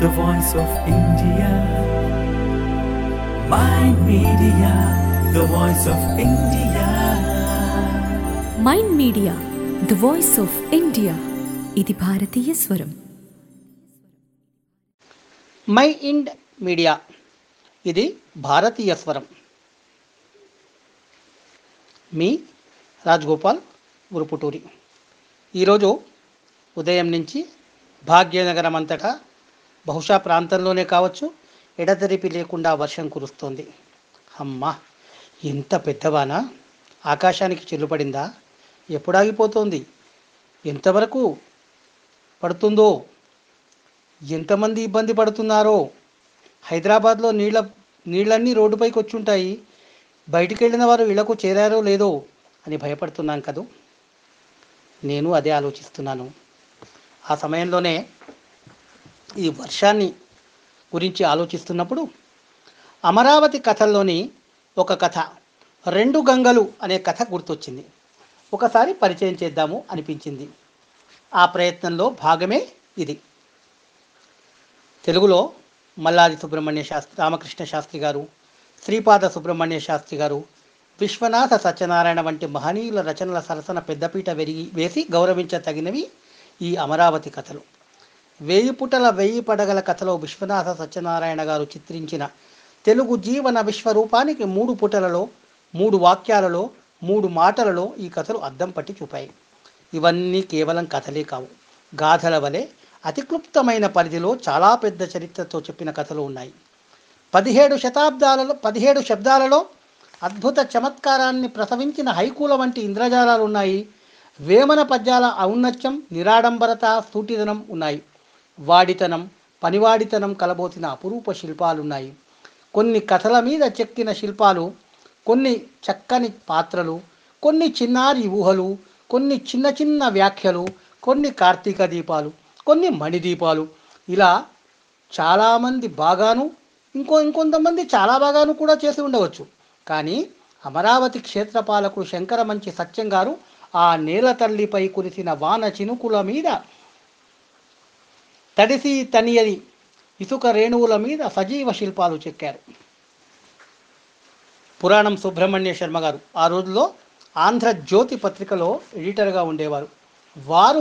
the voice of India. My media, the voice of India. Mind media the voice of India ఇది భారతీయ స్వరం my ఇండ్ media ఇది భారతీయ స్వరం మీ రాజ్గోపాల్ ఉరుపుటూరి ఈరోజు ఉదయం నుంచి భాగ్యనగరం అంతటా బహుశా ప్రాంతంలోనే కావచ్చు ఎడతెరిపి లేకుండా వర్షం కురుస్తోంది అమ్మా ఎంత పెద్దవానా ఆకాశానికి చెల్లుపడిందా ఎప్పుడు ఆగిపోతోంది ఎంతవరకు పడుతుందో ఎంతమంది ఇబ్బంది పడుతున్నారో హైదరాబాద్లో నీళ్ళ నీళ్ళన్నీ రోడ్డుపైకి వచ్చి ఉంటాయి బయటికి వెళ్ళిన వారు ఇళ్లకు చేరారో లేదో అని భయపడుతున్నాను కదూ నేను అదే ఆలోచిస్తున్నాను ఆ సమయంలోనే ఈ వర్షాన్ని గురించి ఆలోచిస్తున్నప్పుడు అమరావతి కథల్లోని ఒక కథ రెండు గంగలు అనే కథ గుర్తొచ్చింది ఒకసారి పరిచయం చేద్దాము అనిపించింది ఆ ప్రయత్నంలో భాగమే ఇది తెలుగులో మల్లాది సుబ్రహ్మణ్య శాస్త్రి రామకృష్ణ శాస్త్రి గారు శ్రీపాద సుబ్రహ్మణ్య శాస్త్రి గారు విశ్వనాథ సత్యనారాయణ వంటి మహనీయుల రచనల సరసన పెద్దపీట వెరిగి వేసి గౌరవించతగినవి ఈ అమరావతి కథలు వేయి పుటల వెయ్యి పడగల కథలో విశ్వనాథ సత్యనారాయణ గారు చిత్రించిన తెలుగు జీవన విశ్వరూపానికి మూడు పుటలలో మూడు వాక్యాలలో మూడు మాటలలో ఈ కథలు అద్దం పట్టి చూపాయి ఇవన్నీ కేవలం కథలే కావు గాథల వలె అతి క్లుప్తమైన పరిధిలో చాలా పెద్ద చరిత్రతో చెప్పిన కథలు ఉన్నాయి పదిహేడు శతాబ్దాలలో పదిహేడు శబ్దాలలో అద్భుత చమత్కారాన్ని ప్రసవించిన హైకూల వంటి ఇంద్రజాలాలు ఉన్నాయి వేమన పద్యాల ఔన్నత్యం నిరాడంబరత సూటిదనం ఉన్నాయి వాడితనం పనివాడితనం కలబోసిన అపురూప శిల్పాలున్నాయి కొన్ని కథల మీద చెక్కిన శిల్పాలు కొన్ని చక్కని పాత్రలు కొన్ని చిన్నారి ఊహలు కొన్ని చిన్న చిన్న వ్యాఖ్యలు కొన్ని కార్తీక దీపాలు కొన్ని మణిదీపాలు ఇలా చాలామంది బాగాను ఇంకో ఇంకొంతమంది చాలా బాగాను కూడా చేసి ఉండవచ్చు కానీ అమరావతి క్షేత్రపాలకుడు శంకరమంచి సత్యం గారు ఆ నేల తల్లిపై కురిసిన వాన చినుకుల మీద తడిసి తనియది ఇసుక రేణువుల మీద సజీవ శిల్పాలు చెక్కారు పురాణం సుబ్రహ్మణ్య శర్మ గారు ఆ రోజుల్లో ఆంధ్రజ్యోతి పత్రికలో ఎడిటర్గా ఉండేవారు వారు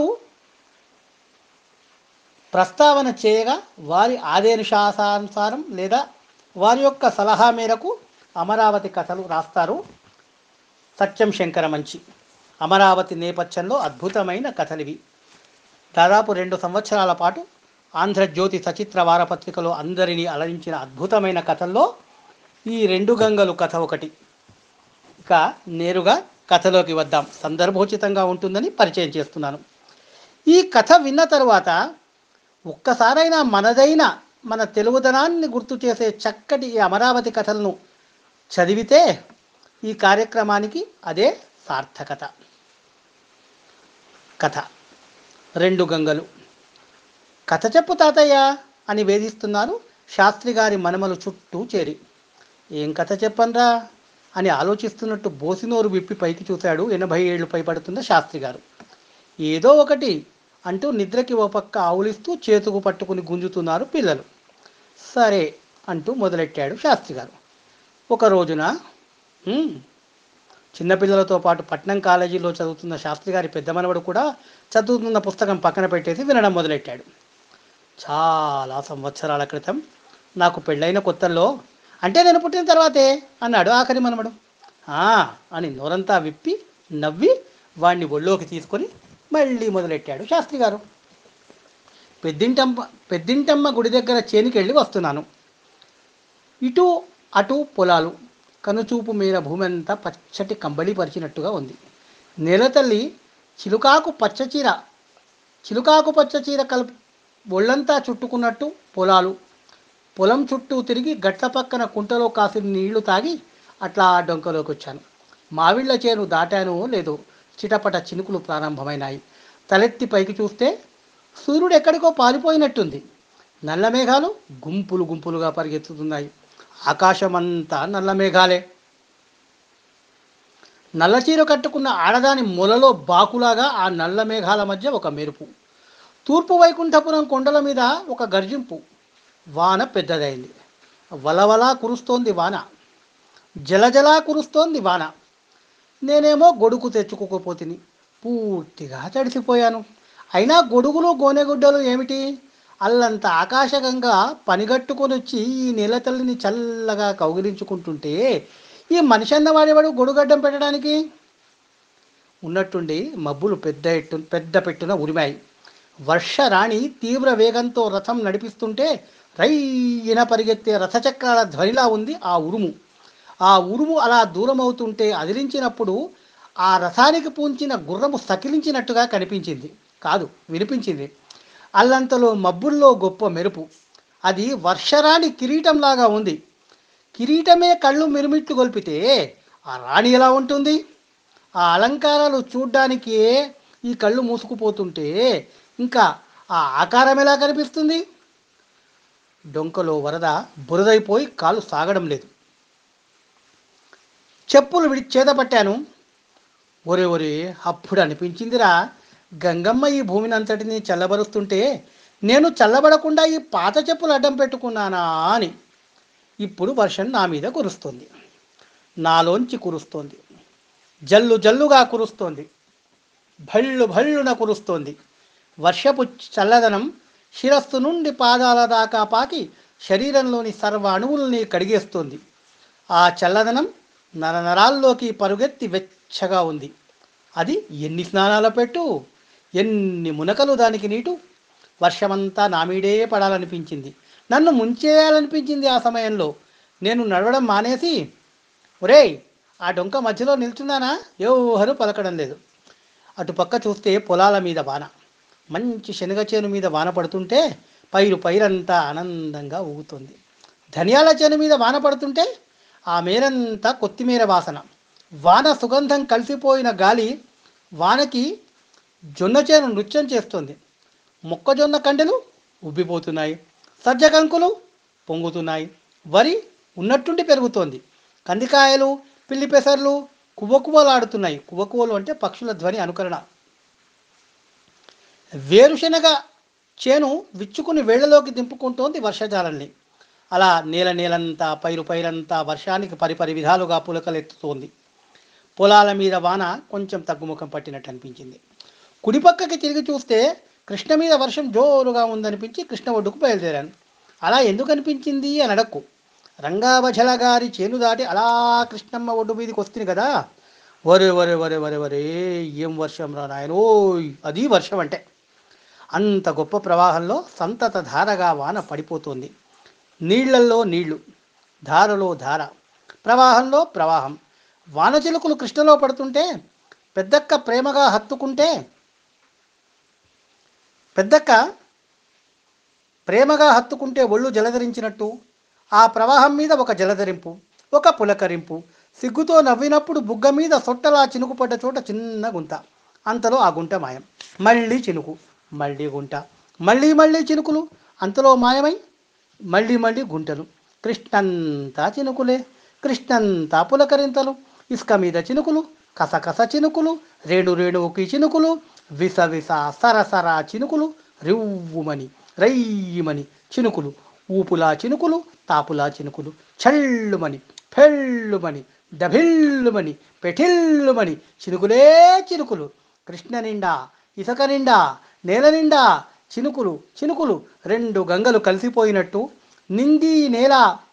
ప్రస్తావన చేయగా వారి ఆదేశానుసారం లేదా వారి యొక్క సలహా మేరకు అమరావతి కథలు రాస్తారు సత్యం శంకర మంచి అమరావతి నేపథ్యంలో అద్భుతమైన కథలివి దాదాపు రెండు సంవత్సరాల పాటు ఆంధ్రజ్యోతి సచిత్ర వారపత్రికలో అందరినీ అలరించిన అద్భుతమైన కథల్లో ఈ రెండు గంగలు కథ ఒకటి ఇక నేరుగా కథలోకి వద్దాం సందర్భోచితంగా ఉంటుందని పరిచయం చేస్తున్నాను ఈ కథ విన్న తరువాత ఒక్కసారైనా మనదైన మన తెలుగుదనాన్ని గుర్తు చేసే చక్కటి ఈ అమరావతి కథలను చదివితే ఈ కార్యక్రమానికి అదే సార్థకత కథ రెండు గంగలు కథ చెప్పు తాతయ్య అని వేధిస్తున్నారు శాస్త్రి గారి మనమలు చుట్టూ చేరి ఏం కథ చెప్పనరా అని ఆలోచిస్తున్నట్టు బోసినోరు విప్పి పైకి చూశాడు ఎనభై ఏళ్ళు పైపడుతున్న శాస్త్రి గారు ఏదో ఒకటి అంటూ నిద్రకి ఓ పక్క ఆవులిస్తూ చేతుకు పట్టుకుని గుంజుతున్నారు పిల్లలు సరే అంటూ మొదలెట్టాడు శాస్త్రి గారు ఒక రోజున "హ్మ్, చిన్నపిల్లలతో పాటు పట్నం కాలేజీలో చదువుతున్న శాస్త్రి గారి పెద్ద మనవడు కూడా చదువుతున్న పుస్తకం పక్కన పెట్టేసి వినడం మొదలెట్టాడు చాలా సంవత్సరాల క్రితం నాకు పెళ్ళైన కొత్తల్లో అంటే నేను పుట్టిన తర్వాతే అన్నాడు ఆఖరి మనవడు "ఆ" అని నోరంతా విప్పి నవ్వి వాణ్ణి ఒళ్ళోకి తీసుకొని మళ్ళీ మొదలెట్టాడు శాస్త్రి గారు పెద్దింటమ్మ పెద్దింటమ్మ గుడి దగ్గర చేనికి వెళ్ళి వస్తున్నాను ఇటు అటు పొలాలు కనుచూపు మేర భూమి అంతా పచ్చటి కంబళి పరిచినట్టుగా ఉంది నేలతల్లి చిలుకాకు పచ్చచీర చిలుకాకు పచ్చచీర కలుపు ఒళ్ళంతా చుట్టుకున్నట్టు పొలాలు పొలం చుట్టూ తిరిగి గట్ల పక్కన కుంటలో కాసిన నీళ్లు తాగి అట్లా ఆ డొంకలోకి వచ్చాను మావిళ్ళ చేను దాటాను లేదు చిటపట చినుకులు ప్రారంభమైనాయి తలెత్తి పైకి చూస్తే సూర్యుడు ఎక్కడికో పారిపోయినట్టుంది నల్ల మేఘాలు గుంపులు గుంపులుగా పరిగెత్తుతున్నాయి ఆకాశమంతా నల్ల మేఘాలే నల్ల చీర కట్టుకున్న ఆడదాని మొలలో బాకులాగా ఆ నల్ల మేఘాల మధ్య ఒక మెరుపు తూర్పు వైకుంఠపురం కొండల మీద ఒక గర్జింపు వాన పెద్దదైంది వలవలా కురుస్తోంది వాన జలజలా కురుస్తోంది వాన నేనేమో గొడుగు తెచ్చుకోకపోతిని పూర్తిగా తడిసిపోయాను అయినా గొడుగులు గోనెగుడ్డలు ఏమిటి అల్లంత ఆకాశకంగా పనిగట్టుకొని వచ్చి ఈ నీళ్ళ తల్లిని చల్లగా కౌగిలించుకుంటుంటే ఈ మనిషి అన్నవాడేవాడు గొడుగడ్డం పెట్టడానికి ఉన్నట్టుండి మబ్బులు పెద్ద ఎట్టు పెద్ద పెట్టున ఉరిమాయి వర్షరాణి తీవ్ర వేగంతో రథం నడిపిస్తుంటే రైన పరిగెత్తే రథచక్రాల ధ్వనిలా ఉంది ఆ ఉరుము ఆ ఉరుము అలా దూరం అవుతుంటే అదిలించినప్పుడు ఆ రథానికి పూంచిన గుర్రము సకిలించినట్టుగా కనిపించింది కాదు వినిపించింది అల్లంతలో మబ్బుల్లో గొప్ప మెరుపు అది వర్షరాణి కిరీటంలాగా ఉంది కిరీటమే కళ్ళు మిరుమిట్లు గొల్పితే ఆ రాణి ఎలా ఉంటుంది ఆ అలంకారాలు చూడ్డానికి ఈ కళ్ళు మూసుకుపోతుంటే ఇంకా ఆ ఆకారం ఎలా కనిపిస్తుంది డొంకలో వరద బురదైపోయి కాలు సాగడం లేదు చెప్పులు విడి చేతపట్టాను ఒరే ఒరే అప్పుడు అనిపించిందిరా గంగమ్మ ఈ భూమిని అంతటిని చల్లబరుస్తుంటే నేను చల్లబడకుండా ఈ పాత చెప్పులు అడ్డం పెట్టుకున్నానా అని ఇప్పుడు వర్షం నా మీద కురుస్తుంది నాలోంచి కురుస్తోంది జల్లు జల్లుగా కురుస్తోంది భళ్ళు భళ్ళున కురుస్తోంది వర్షపు చల్లదనం శిరస్సు నుండి పాదాల దాకా పాకి శరీరంలోని సర్వ అణువుల్ని కడిగేస్తోంది ఆ చల్లదనం నరనరాల్లోకి పరుగెత్తి వెచ్చగా ఉంది అది ఎన్ని స్నానాల పెట్టు ఎన్ని మునకలు దానికి నీటు వర్షమంతా నా మీడే పడాలనిపించింది నన్ను ముంచేయాలనిపించింది ఆ సమయంలో నేను నడవడం మానేసి ఒరేయ్ ఆ డొంక మధ్యలో నిల్చున్నానా ఎవరు పలకడం లేదు అటుపక్క చూస్తే పొలాల మీద వాన మంచి శనగ చేను మీద వాన పడుతుంటే పైరు పైరంతా ఆనందంగా ఊగుతుంది ధనియాల చేను మీద వాన పడుతుంటే ఆ మేరంతా కొత్తిమీర వాసన వాన సుగంధం కలిసిపోయిన గాలి వానకి జొన్న చేను నృత్యం చేస్తుంది మొక్కజొన్న కండెలు ఉబ్బిపోతున్నాయి సజ్జ కంకులు పొంగుతున్నాయి వరి ఉన్నట్టుండి పెరుగుతోంది కందికాయలు పిల్లి పెసర్లు కువ్వకువ్వలాడుతున్నాయి కువ్వకువ్వలు అంటే పక్షుల ధ్వని అనుకరణ వేరుశనగ చేను విచ్చుకుని వేళ్లలోకి దింపుకుంటోంది వర్షజాలల్ని అలా నేల నేలంతా పైరు పైరంతా వర్షానికి పరిపరి విధాలుగా పులకలెత్తుతోంది పొలాల మీద వాన కొంచెం తగ్గుముఖం పట్టినట్టు అనిపించింది కుడిపక్కకి తిరిగి చూస్తే కృష్ణ మీద వర్షం జోరుగా ఉందనిపించి కృష్ణ ఒడ్డుకు బయలుదేరాను అలా ఎందుకు అనిపించింది అని అడక్కు రంగావజల గారి చేను దాటి అలా కృష్ణమ్మ ఒడ్డు మీదకి వస్తుంది కదా వరే వరే వరే వరే వరే ఏం వర్షం రా నాయనోయ్ అది వర్షం అంటే అంత గొప్ప ప్రవాహంలో సంతత ధారగా వాన పడిపోతుంది నీళ్లల్లో నీళ్లు ధారలో ధార ప్రవాహంలో ప్రవాహం వాన చిలుకలు కృష్ణలో పడుతుంటే పెద్దక్క ప్రేమగా హత్తుకుంటే పెద్దక్క ప్రేమగా హత్తుకుంటే ఒళ్ళు జలధరించినట్టు ఆ ప్రవాహం మీద ఒక జలధరింపు ఒక పులకరింపు సిగ్గుతో నవ్వినప్పుడు బుగ్గ మీద సొట్టలా చినుకుపడ్డ చోట చిన్న గుంత అంతలో ఆ గుంట మాయం మళ్ళీ చినుకు మళ్ళీ గుంట మళ్ళీ మళ్ళీ చినుకులు అంతలో మాయమై మళ్ళీ మళ్ళీ గుంటలు కృష్ణంతా చినుకులే కృష్ణంతా పులకరింతలు ఇసుక మీద చినుకులు కసకస చినుకులు రేణు రేణువుకి చినుకులు విస విస సరసర చినుకులు రివ్వుమని రయ్యమని చినుకులు ఊపులా చినుకులు తాపులా చినుకులు చల్లుమని ఫెళ్ళుమని డభిల్లుమని పెఠిల్లుమని చినుకులే చినుకులు కృష్ణ నిండా ఇసుక నిండా నేల నిండా చినుకులు చినుకులు రెండు గంగలు కలిసిపోయినట్టు నింగి నేల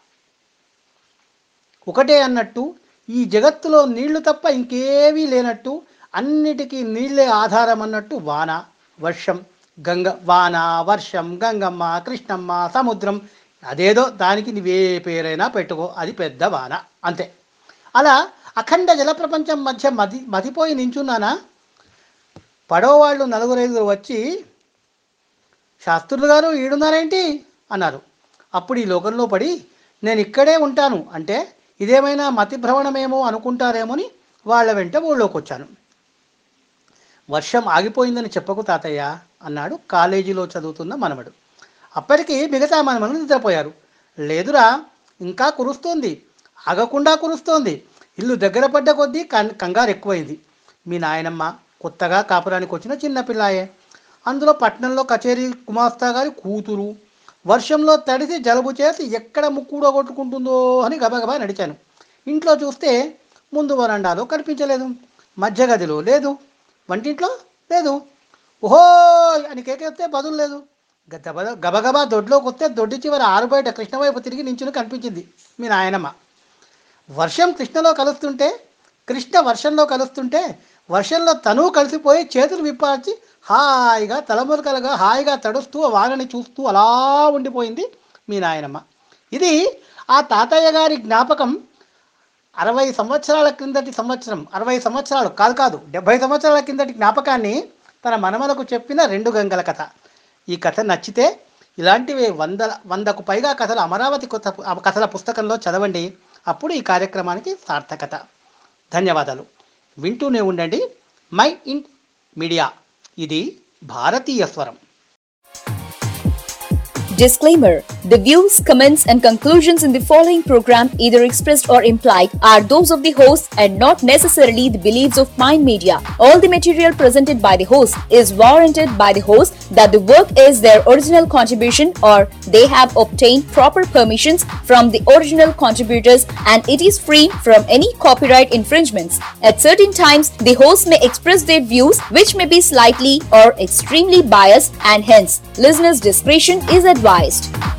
ఒకటే అన్నట్టు ఈ జగత్తులో నీళ్లు తప్ప ఇంకేవీ లేనట్టు అన్నిటికీ నీళ్ళే ఆధారం అన్నట్టు వాన వర్షం గంగ వాన వర్షం గంగమ్మ కృష్ణమ్మ సముద్రం అదేదో దానికి నువ్వే పేరైనా పెట్టుకో అది పెద్ద వాన అంతే అలా అఖండ జల ప్రపంచం మధ్య మది మతిపోయి నించున్నానా పడవ వాళ్ళు నలుగురైదుగురు వచ్చి శాస్త్రులు గారు ఈడున్నారేంటి అన్నారు అప్పుడు ఈ లోకంలో పడి నేను ఇక్కడే ఉంటాను అంటే ఇదేమైనా మతి భ్రమణమేమో అనుకుంటారేమోని వాళ్ళ వెంట ఊళ్ళోకి వచ్చాను వర్షం ఆగిపోయిందని చెప్పకు తాతయ్య అన్నాడు కాలేజీలో చదువుతున్న మనవడు అప్పటికి మిగతా మనమలు నిద్రపోయారు లేదురా ఇంకా కురుస్తోంది ఆగకుండా కురుస్తోంది ఇల్లు దగ్గర పడ్డ కొద్దీ కం కంగారు ఎక్కువైంది మీ నాయనమ్మ కొత్తగా కాపురానికి వచ్చిన చిన్న పిల్లాయే అందులో పట్నంలో కచేరీ కుమాస్తా గారి కూతురు వర్షంలో తడిసి జలుబు చేసి ఎక్కడ ముక్కుడో కొట్టుకుంటుందో అని గబగబా నడిచాను ఇంట్లో చూస్తే ముందు వరండాలో కనిపించలేదు మధ్య గదిలో లేదు వంటింట్లో లేదు ఓహో అని కేకేస్తే బదులు లేదు గబ గబగబా దొడ్లోకి వస్తే దొడ్డి చివర ఆరు బయట కృష్ణ వైపు తిరిగి నించుని కనిపించింది మీ నాయనమ్మ వర్షం కృష్ణలో కలుస్తుంటే కృష్ణ వర్షంలో కలుస్తుంటే వర్షంలో తను కలిసిపోయి చేతులు విప్పార్చి హాయిగా తలములకలుగా హాయిగా తడుస్తూ ఆ వానని చూస్తూ అలా ఉండిపోయింది మీ నాయనమ్మ ఇది ఆ తాతయ్య గారి జ్ఞాపకం అరవై సంవత్సరాల కిందటి సంవత్సరం అరవై సంవత్సరాలు కాదు కాదు డెబ్భై సంవత్సరాల కిందటి జ్ఞాపకాన్ని తన మనమలకు చెప్పిన రెండు గంగల కథ ఈ కథ నచ్చితే ఇలాంటివి వందల వందకు పైగా కథలు అమరావతి కొత్త కథల పుస్తకంలో చదవండి అప్పుడు ఈ కార్యక్రమానికి సార్థకత ధన్యవాదాలు వింటూనే ఉండండి మై ఇన్ మీడియా ఇది భారతీయ స్వరం Disclaimer The views, comments, and conclusions in the following program, either expressed or implied, are those of the host and not necessarily the beliefs of Mind Media. All the material presented by the host is warranted by the host that the work is their original contribution or they have obtained proper permissions from the original contributors and it is free from any copyright infringements. At certain times, the host may express their views which may be slightly or extremely biased and hence listeners' discretion is advised.